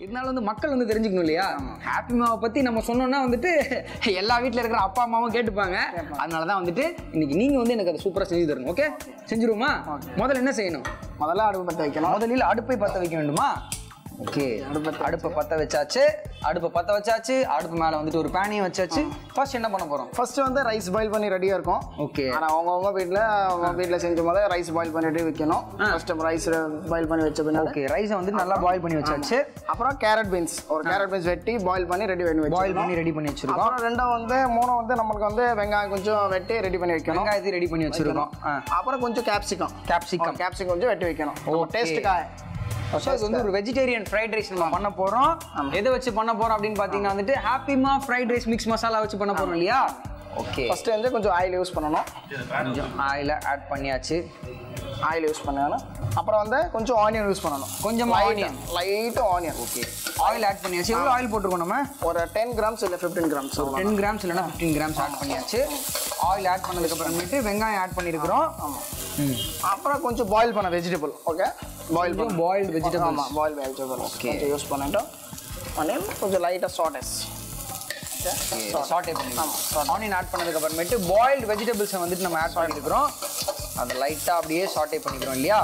இருந்தாலும் வந்து மக்கள் வந்து தெரிஞ்சுக்கணும் இல்லையா ஹாப்பி மாவை பத்தி நம்ம சொன்னோம்னா வந்துட்டு எல்லா வீட்ல இருக்கிற அப்பா அம்மாவும் கேட்டுப்பாங்க அதனால தான் வந்துட்டு இன்னைக்கு நீங்க வந்து எனக்கு அதை சூப்பரா செஞ்சு தரணும் ஓகே செஞ்சிருவோமா முதல்ல என்ன செய்யணும் முதல்ல அடுப்பு பற்ற வைக்கணும் முதலில் அடுப்பை பத்த வைக்க வேண்டுமா ஓகே அடுப்பை பத்த வச்சாச்சு அடுப்பை பத்த வச்சாச்சு அடுப்பு மேல வந்துட்டு ஒரு பேனையும் வச்சாச்சு ஃபர்ஸ்ட் என்ன பண்ண போறோம் ஃபர்ஸ்ட் வந்து ரைஸ் பாயில் பண்ணி ரெடியாக இருக்கும் ஓகே ஆனால் அவங்கவுங்க வீட்டில் அவங்க வீட்டில் செஞ்ச போது ரைஸ் பாயில் பண்ணிட்டு வைக்கணும் ஃபர்ஸ்ட் ரைஸ் பாயில் பண்ணி வச்ச பின்னாடி ஓகே ரைஸை வந்து நல்லா பாயில் பண்ணி வச்சாச்சு அப்புறம் கேரட் பீன்ஸ் ஒரு கேரட் பீன்ஸ் வெட்டி பாயில் பண்ணி ரெடி பண்ணி வச்சு பாயில் பண்ணி ரெடி பண்ணி வச்சிருக்கோம் அப்புறம் ரெண்டும் வந்து மூணும் வந்து நம்மளுக்கு வந்து வெங்காயம் கொஞ்சம் வெட்டி ரெடி பண்ணி வைக்கணும் வெங்காயத்தை ரெடி பண்ணி வச்சிருக்கோம் அப்புறம் கொஞ்சம் கேப்சிகம் கேப்சிகம் கேப்சிகம் கொஞ்சம் வெட்டி வைக்கணும் Okay. டேஸ்ட்டுக்காக ஸோ இது வந்து ஒரு வெஜிடேரியன் ஃப்ரைட் ரைஸ் நம்ம பண்ண போறோம் எதை வச்சு பண்ண போறோம் அப்படின்னு பார்த்தீங்கன்னா வந்துட்டு ஹாப்பிமா ஃப்ரைட் ரைஸ் மிக்ஸ் மசாலா வச்சு பண்ண போறோம் இல்லையா ஓகே ஃபர்ஸ்ட் வந்து கொஞ்சம் ஆயில் யூஸ் பண்ணணும் கொஞ்சம் ஆயில ஆட் பண்ணியாச்சு ஆயில் யூஸ் பண்ணணும் அப்புறம் வந்து கொஞ்சம் ஆனியன் யூஸ் பண்ணணும் கொஞ்சம் onion light onion okay oil add பண்ணியாச்சு எவ்வளோ ஆயில் போட்டிருக்கோம் நம்ம ஒரு டென் கிராம்ஸ் இல்லை ஃபிஃப்டீன் கிராம்ஸ் டென் கிராம்ஸ் இல்லைன்னா ஃபிஃப்டீன் கிராம்ஸ் ஆட் பண்ணியாச்சு ஆயில் ஆட் பண்ணதுக்கு அப்புறமேட்டு வெங்காயம் ஆட் பண்ணியிருக்கிறோம் ம் அப்புறம் கொஞ்சம் பாயில் பண்ண வெஜிடபிள் ஓகே பாயில் பண்ண பாயில்டு வெஜிடபிள்ஸ் ஆமாம் பாயில் வெஜிடபிள் கொஞ்சம் யூஸ் பண்ணிட்டோம் ஆனியன் கொஞ்சம் லைட்டாக சாட்டஸ் சாட்டே பண்ணிக்கலாம் ஆனியன் ஆட் பண்ணதுக்கு அப்புறமேட்டு பாயில்டு வெஜிடபிள்ஸை வந்துட்டு நம்ம ஆட் பண்ணியிருக்கிறோம் அதை லைட்டாக அப்படியே சாட்டே பண்ணிக்கிறோம் இல்லையா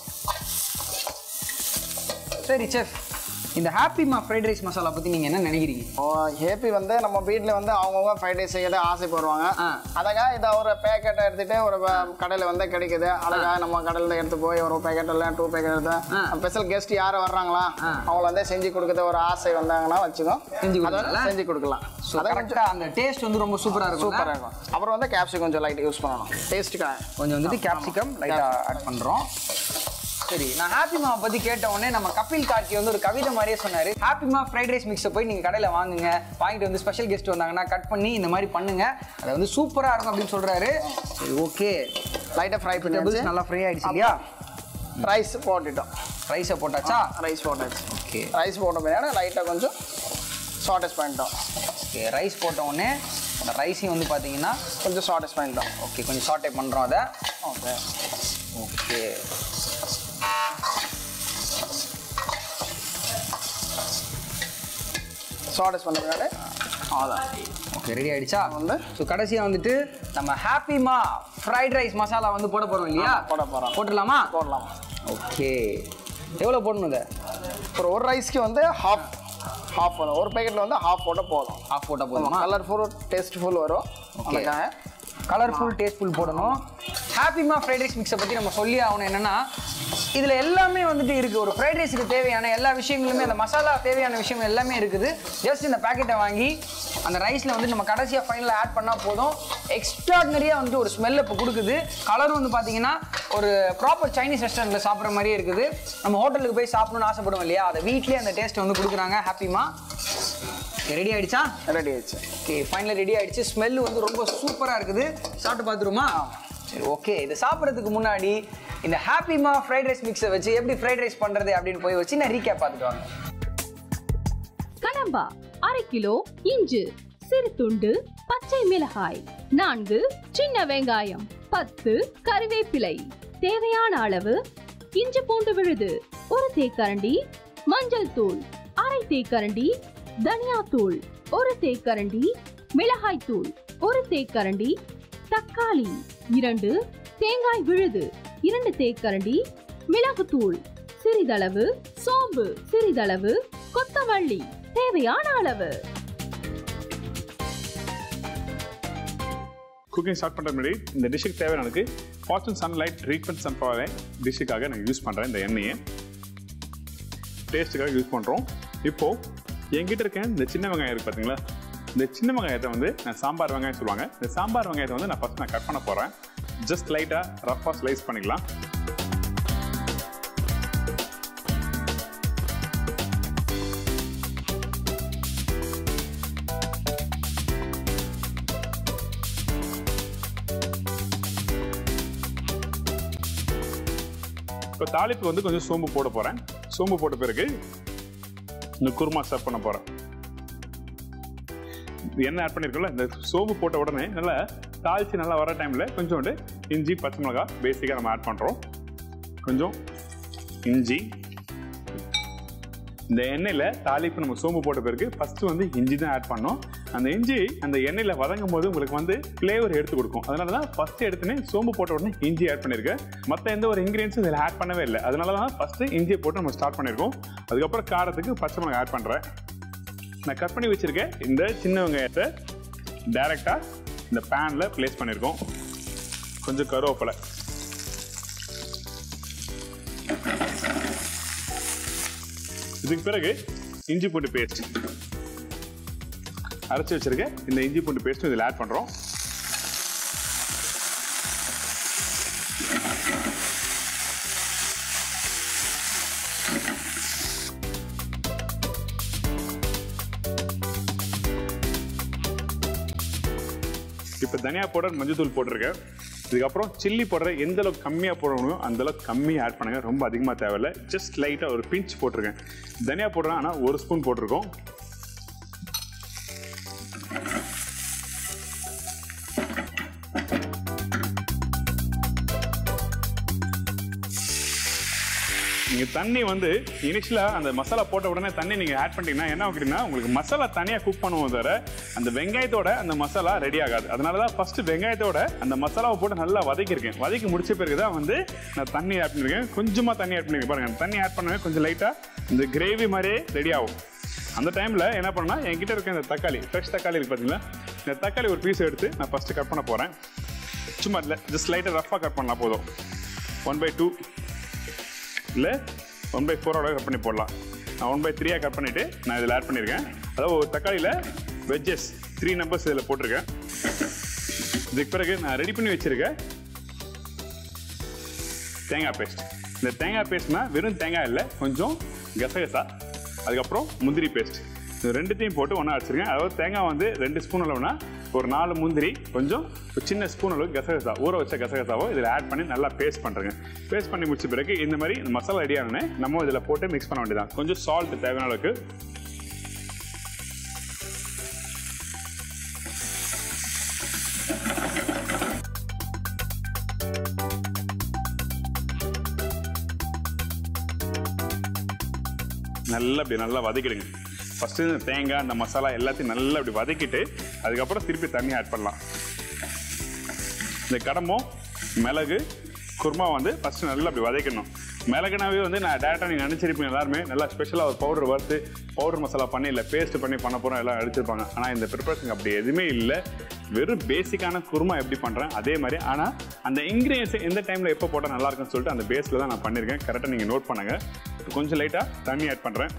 சரி செஃப் இந்த ஹாப்பிமா ஃப்ரைட் ரைஸ் மசாலா பற்றி நீங்கள் என்ன நினைக்கிறீங்க ஹேப்பி வந்து நம்ம வீட்டில் வந்து அவங்கவுங்க ஃப்ரைட் ரைஸ் செய்யறது ஆசைப்படுவாங்க ஆ. அதுக்காக இதை ஒரு பேக்கெட்டை எடுத்துட்டு ஒரு கடையில் வந்து கிடைக்குது அதுக்காக நம்ம கடையில் எடுத்து போய் ஒரு பேக்கெட் இல்லை டூ பேக்கெட் எடுத்து ஸ்பெஷல் கெஸ்ட் யார் வர்றாங்களா அவங்கள வந்து செஞ்சு கொடுக்குறது ஒரு ஆசை வந்தாங்கன்னா வச்சுக்கோ செஞ்சு அதை வந்து கொடுக்கலாம்ல? செஞ்சு கொடுக்கலாம் ஸோ கரெக்டாக அந்த டேஸ்ட் வந்து ரொம்ப சூப்பராக இருக்கும் சூப்பராக இருக்கும் அப்புறம் வந்து கேப்சி கொஞ்சம் லைட் யூஸ் பண்ணணும் டேஸ்ட்டுக்காக கொஞ்சம் வந்துட்டு கேப்சிகம் லைட்டாக ஆட் பண்ணுறோம் சரி நான் ஹாப்பிமா பற்றி கேட்ட உடனே நம்ம கபில் கார்கி வந்து ஒரு கவிதை மாதிரியே சொன்னார் ஹாப்பிமா ஃப்ரைட் ரைஸ் மிக்ஸை போய் நீங்கள் கடையில் வாங்குங்க வாங்கிட்டு வந்து ஸ்பெஷல் கெஸ்ட் வந்தாங்கன்னா கட் பண்ணி இந்த மாதிரி பண்ணுங்க அது வந்து சூப்பராக இருக்கும் அப்படின்னு சொல்கிறாரு சரி ஓகே லைட்டாக ஃப்ரை பண்ணி டபுள்ஸ் நல்லா ஃப்ரை ஆயிடுச்சு இல்லையா ரைஸ் போட்டுட்டோம் ரைஸை போட்டாச்சா ரைஸ் போட்டாச்சு ஓகே ரைஸ் போட்ட பின்னாடி லைட்டாக கொஞ்சம் சாட்டஸ் பண்ணிட்டோம் ஓகே ரைஸ் போட்ட உடனே அந்த ரைஸையும் வந்து பார்த்தீங்கன்னா கொஞ்சம் சாட்டஸ் பண்ணிட்டோம் ஓகே கொஞ்சம் சாட்டே பண்ணுறோம் அதை ஓகே ஓகே சாட்டஸ் பண்ண பின்னாடி அவ்வளோதான் ஓகே ரெடி ஆயிடுச்சா வந்து ஸோ கடைசியாக வந்துட்டு நம்ம ஹாப்பிமா ஃப்ரைட் ரைஸ் மசாலா வந்து போட போகிறோம் இல்லையா போட போகிறோம் போட்டுடலாமா போடலாம் ஓகே எவ்வளோ போடணும் இதை ஒரு ஒரு ரைஸ்க்கு வந்து ஹாஃப் ஹாஃப் வரும் ஒரு பேக்கெட்டில் வந்து ஹாஃப் போட்டால் போதும் ஆஃப் போட்டால் போதுமா கலர்ஃபுல் டேஸ்ட்ஃபுல் வரும் அதுக்காக கலர்ஃபுல் டேஸ்ட்ஃபுல் போடணும் ஹாப்பிமா ஃப்ரைட் ரைஸ் மிக்ஸை பற்றி நம்ம சொல்லி ஆகணும் என்னன்னா இதில் எல்லாமே வந்துட்டு இருக்குது ஒரு ஃப்ரைட் ரைஸுக்கு தேவையான எல்லா விஷயங்களுமே அந்த மசாலா தேவையான விஷயம் எல்லாமே இருக்குது ஜஸ்ட் இந்த பேக்கெட்டை வாங்கி அந்த ரைஸில் வந்து நம்ம கடைசியாக ஃபைனலாக ஆட் பண்ணால் போதும் எக்ஸ்ட்ராடனரியாக வந்துட்டு ஒரு ஸ்மெல் இப்போ கொடுக்குது கலர் வந்து பார்த்தீங்கன்னா ஒரு ப்ராப்பர் சைனீஸ் ரெஸ்டாரண்ட்டில் சாப்பிட்ற மாதிரியே இருக்குது நம்ம ஹோட்டலுக்கு போய் சாப்பிடணும்னு ஆசைப்படுவோம் இல்லையா அதை வீட்லேயே அந்த டேஸ்ட் வந்து கொடுக்குறாங்க ஹாப்பிமா ரெடி ஆயிடுச்சா ரெடி ஆயிடுச்சு ஓகே ஃபைனலாக ரெடி ஆயிடுச்சு ஸ்மெல் வந்து ரொம்ப சூப்பராக இருக்குது சாப்பிட்டு பார்த்துருமா சரி ஓகே இது சாப்பிட்றதுக்கு முன்னாடி இந்த ஹாப்பிமா ஃப்ரைட் ரைஸ் மிக்ஸை வச்சு எப்படி ஃப்ரைட் ரைஸ் பண்ணுறது அப்படின்னு போய் வச்சு நான் ரீகேப் பார்த்துட்டு வாங்க கடம்பா அரை கிலோ இஞ்சு சிறு துண்டு பச்சை மிளகாய் நான்கு சின்ன வெங்காயம் பத்து கறிவேப்பிலை தேவையான அளவு இஞ்சி பூண்டு விழுது ஒரு தேக்கரண்டி மஞ்சள் தூள் அரை தேக்கரண்டி தனியா தூள் ஒரு தேக்கரண்டி மிளகாய் தூள் ஒரு தேக்கரண்டி தக்காளி இரண்டு தேங்காய் விழுது இரண்டு தேக்கரண்டி மிளகுத்தூள் சிறிதளவு சோம்பு சிறிதளவு கொத்தமல்லி தேவையான அளவு குக்கிங் ஸ்டார்ட் பண்ணுற முன்னாடி இந்த டிஷ்ஷுக்கு தேவையானதுக்கு ஃபார்ச்சூன் சன்லைட் ட்ரீட்மெண்ட் சன்ஃப்ளவர் டிஷ்ஷுக்காக நான் யூஸ் பண்ணுறேன் இந்த எண்ணெயை டேஸ்ட்டுக்காக யூஸ் பண்ணுறோம் இப்போது என்கிட்ட இருக்க இந்த சின்ன வெங்காயம் இருக்குது பார்த்தீங்களா இந்த சின்ன வெங்காயத்தை வந்து நான் சாம்பார் வெங்காயம் சொல்லுவாங்க இந்த சாம்பார் வெங்காயத்தை வந்து நான் ஃபஸ்ட் நான் கட் பண்ண போகிறேன் ஜஸ்ட் லைட்டாக ரஃபாக ஸ்லைஸ் பண்ணிக்கலாம் இப்போ தாளிப்பு வந்து கொஞ்சம் சோம்பு போட போகிறேன் சோம்பு போட்ட பிறகு இந்த குருமா சர்வ் பண்ண போகிறேன் எண்ணெய் ஆட் பண்ணியிருக்கோம்ல இந்த சோம்பு போட்ட உடனே நல்லா தாளிச்சு நல்லா வர டைமில் கொஞ்சோண்டு இஞ்சி பச்சை மிளகாய் பேசிக்காக நம்ம ஆட் பண்ணுறோம் கொஞ்சம் இஞ்சி இந்த எண்ணெயில் தாளிப்பு நம்ம சோம்பு போட்ட பிறகு ஃபர்ஸ்ட் வந்து இஞ்சி தான் ஆட் பண்ணோம் அந்த இஞ்சி அந்த எண்ணெயில் வதங்கும் போது உங்களுக்கு வந்து ஃப்ளேவர் எடுத்து கொடுக்கும் அதனால தான் ஃபர்ஸ்ட் எடுத்துனே சோம்பு போட்ட உடனே இஞ்சி ஆட் பண்ணியிருக்கேன் மற்ற எந்த ஒரு இன்கிரியன்ஸும் இதில் ஆட் பண்ணவே இல்லை அதனால தான் ஃபர்ஸ்ட் இஞ்சியை போட்டு நம்ம ஸ்டார்ட் பண்ணியிருக்கோம் அதுக்கப்புறம் காரத்துக்கு பச்சை மிளகாய் ஆட் பண்ணுறேன் நான் கட் பண்ணி வச்சிருக்கேன் இந்த சின்ன வெங்காயத்தை டைரெக்டாக இந்த பேனில் ப்ளேஸ் பண்ணியிருக்கோம் கொஞ்சம் கருவேப்பிலை இதுக்கு பிறகு இஞ்சி பூண்டு பேஸ்ட் அரைச்சி வச்சிருக்கேன் இந்த இஞ்சி பூண்டு பேஸ்ட் இதில் ஆட் பண்ணுறோம் இப்போ தனியா பவுடர் மஞ்சள் போட்டிருக்கேன் இதுக்கப்புறம் சில்லி பவுடர் எந்த அளவுக்கு கம்மியாக போடணுமோ அந்த அளவுக்கு கம்மியாக ஆட் பண்ணுங்க ரொம்ப அதிகமாக தேவையில்ல ஜஸ்ட் லைட்டாக ஒரு பிஞ்ச் போட்டிருக்கேன் தனியா பவுடர் ஆனால் ஒரு ஸ்பூன் போட்டிருக்கோம் நீங்க தண்ணி வந்து இனிஷியலா அந்த மசாலா போட்ட உடனே தண்ணி நீங்க ஆட் பண்ணிட்டீங்கன்னா என்ன அப்படின்னா உங்களுக்கு மசாலா தனியா குக் பண்ணுவோம் தவிர அந்த வெங்காயத்தோட அந்த மசாலா ரெடி ஆகாது அதனால தான் ஃபர்ஸ்ட் வெங்காயத்தோட அந்த மசாலாவை போட்டு நல்லா வதக்கியிருக்கேன் வதக்கி முடிச்ச பிறகு தான் வந்து நான் தண்ணி ஆட் பண்ணிருக்கேன் கொஞ்சமா தண்ணி ஆட் பண்ணிருக்கேன் பாருங்க அந்த தண்ணி ஆட் பண்ணவே கொஞ்சம் லைட்டா இந்த கிரேவி மாதிரியே ரெடி ஆகும் அந்த டைம்ல என்ன பண்ணா என்கிட்ட இருக்க இந்த தக்காளி ஃப்ரெஷ் தக்காளி இருக்கு பாத்தீங்களா இந்த தக்காளி ஒரு பீஸ் எடுத்து நான் ஃபர்ஸ்ட் கட் பண்ண போறேன் சும்மா இல்லை ஜஸ்ட் லைட்டாக ரஃபாக கட் பண்ணலாம் போதும் ஒன் பை டூ இல்லை ஒன் பை ஃபோரோட கட் பண்ணி போடலாம் நான் ஒன் பை த்ரீயாக கட் பண்ணிவிட்டு நான் இதில் ஆட் பண்ணியிருக்கேன் அதாவது ஒரு தக்காளியில் வெஜ்ஜஸ் த்ரீ நம்பர்ஸ் இதில் போட்டிருக்கேன் இதுக்கு பிறகு நான் ரெடி பண்ணி வச்சுருக்கேன் தேங்காய் பேஸ்ட் இந்த தேங்காய் பேஸ்ட்னா வெறும் தேங்காய் இல்லை கொஞ்சம் கசகசா அதுக்கப்புறம் முந்திரி பேஸ்ட் இது ரெண்டுத்தையும் போட்டு ஒன்றா வச்சுருக்கேன் அதாவது தேங்காய் வந்து ரெண்டு ஸ்பூன் அளவுனா ஒரு நாலு முந்திரி கொஞ்சம் ஒரு சின்ன ஸ்பூன் அளவுக்கு கசகசா ஊற வச்ச கசகசாவோ இதில் ஆட் பண்ணி நல்லா பேஸ்ட் பண்ணுறேங்க பேஸ்ட் பண்ணி முடிச்ச பிறகு இந்த மாதிரி இந்த மசாலா ரெடியானே நம்ம இதில் போட்டு மிக்ஸ் பண்ண வேண்டியதான் கொஞ்சம் சால்ட் தேவையான அளவுக்கு நல்லா இப்படி நல்லா வதக்கிடுங்க ஃபஸ்ட்டு இந்த தேங்காய் அந்த மசாலா எல்லாத்தையும் நல்லா இப்படி வதக்கிட்டு அதுக்கப்புறம் திருப்பி தண்ணி ஆட் பண்ணலாம் இந்த கடம்பம் மிளகு குருமா வந்து ஃபஸ்ட்டு நல்லா அப்படி வதக்கணும் மிளகுனாவே வந்து நான் டேரெக்டாக நீங்கள் நினச்சிருப்பீங்க எல்லாருமே நல்லா ஸ்பெஷலாக ஒரு பவுடர் வறுத்து பவுடர் மசாலா பண்ணி இல்லை பேஸ்ட் பண்ணி பண்ண போகிறோம் எல்லாம் அடிச்சிருப்பாங்க ஆனால் இந்த ப்ரிப்பரேஷன் அப்படி எதுவுமே இல்லை வெறும் பேசிக்கான குருமா எப்படி பண்ணுறேன் அதே மாதிரி ஆனால் அந்த இன்க்ரீடியன்ஸ் எந்த டைமில் எப்போ போட்டால் நல்லா இருக்கும்னு சொல்லிட்டு அந்த பேஸில் தான் நான் பண்ணியிருக்கேன் கரெக்டாக நீங்கள் நோட் பண்ணுங்க இப்போ கொஞ்சம் லைட்டாக தண்ணி ஆட் பண்ணுறேன்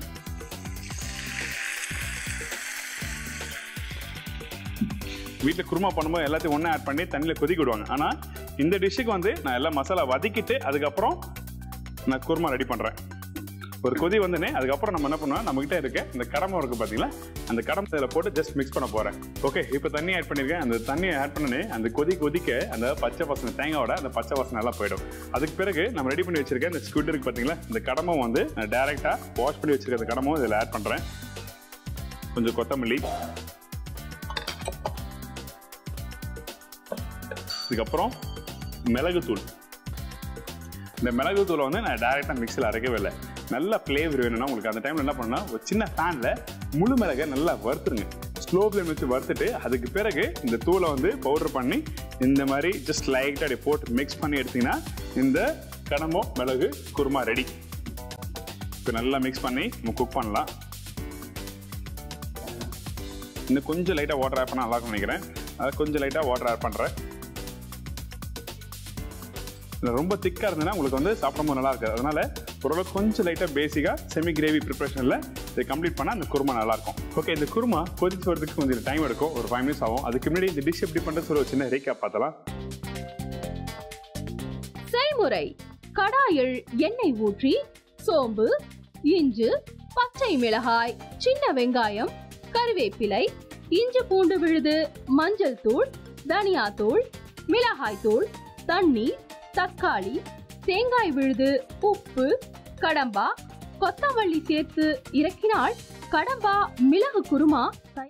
வீட்டில் குருமா பண்ணும்போது எல்லாத்தையும் ஒன்றா ஆட் பண்ணி தண்ணியில் கொதிக்க விடுவாங்க ஆனால் இந்த டிஷ்ஷுக்கு வந்து நான் எல்லாம் மசாலா வதக்கிட்டு அதுக்கப்புறம் நான் குருமா ரெடி பண்ணுறேன் ஒரு கொதி வந்தனே அதுக்கப்புறம் நம்ம என்ன பண்ணுவோம் நம்மகிட்ட இருக்க இந்த கடமை இருக்கு பார்த்தீங்களா அந்த கடமை இதில் போட்டு ஜஸ்ட் மிக்ஸ் பண்ண போகிறேன் ஓகே இப்போ தண்ணி ஆட் பண்ணியிருக்கேன் அந்த தண்ணியை ஆட் பண்ணனே அந்த கொதி கொதிக்க அந்த பச்சை வாசனை தேங்காயோட அந்த பச்சை வாசனை எல்லாம் போயிடும் அதுக்கு பிறகு நம்ம ரெடி பண்ணி வச்சிருக்க இந்த ஸ்குட் இருக்கு பார்த்தீங்களா இந்த கடமை வந்து நான் டேரெக்டாக வாஷ் பண்ணி வச்சிருக்க அந்த கடமும் இதில் ஆட் பண்ணுறேன் கொஞ்சம் கொத்தமல்லி இதுக்கப்புறம் மிளகுத்தூள் இந்த மிளகுத்தூளை வந்து நான் டேரெக்டாக மிக்சியில் அரைக்கவே இல்லை நல்ல ஃப்ளேவர் வேணும்னா உங்களுக்கு அந்த டைமில் என்ன பண்ணால் ஒரு சின்ன பேனில் முழு மிளகை நல்லா வறுத்துருங்க ஸ்லோ ஃப்ளேம் வச்சு வறுத்துட்டு அதுக்கு பிறகு இந்த தூளை வந்து பவுடர் பண்ணி இந்த மாதிரி ஜஸ்ட் லைட்டாக அப்படி போட்டு மிக்ஸ் பண்ணி எடுத்தீங்கன்னா இந்த கடம்போ மிளகு குருமா ரெடி இப்போ நல்லா மிக்ஸ் பண்ணி நம்ம குக் பண்ணலாம் இன்னும் கொஞ்சம் லைட்டாக வாட்டர் ஆட் பண்ணால் நல்லா இருக்கும்னு நினைக்கிறேன் அதை கொஞ்சம் லைட்டாக வாட்டர் ஆட் பண்ணுறேன் இல்லை ரொம்ப திக்காக இருந்ததுன்னா உங்களுக்கு வந்து சாப்பிடும்போது நல்லா இருக்காது அதனால ஓரளவுக்கு கொஞ்சம் லைட்டாக பேசிக்காக செமி கிரேவி ப்ரிப்பரேஷனில் இதை கம்ப்ளீட் பண்ணால் அந்த குருமா நல்லாயிருக்கும் ஓகே இந்த குருமா கொதிச்சு வரதுக்கு கொஞ்சம் டைம் எடுக்கும் ஒரு ஃபைவ் மினிட்ஸ் ஆகும் அதுக்கு முன்னாடி இந்த டிஷ் எப்படி பண்ணுறது சொல்லி ஒரு சின்ன ரீக்கா பார்த்தலாம் செய்முறை கடாயில் எண்ணெய் ஊற்றி சோம்பு இஞ்சு பச்சை மிளகாய் சின்ன வெங்காயம் கருவேப்பிலை இஞ்சி பூண்டு விழுது மஞ்சள் தூள் தனியா தூள் மிளகாய் தூள் தண்ணீர் தக்காளி தேங்காய் விழுது உப்பு கடம்பா கொத்தமல்லி சேர்த்து இறக்கினால் கடம்பா மிளகு குருமா தயார்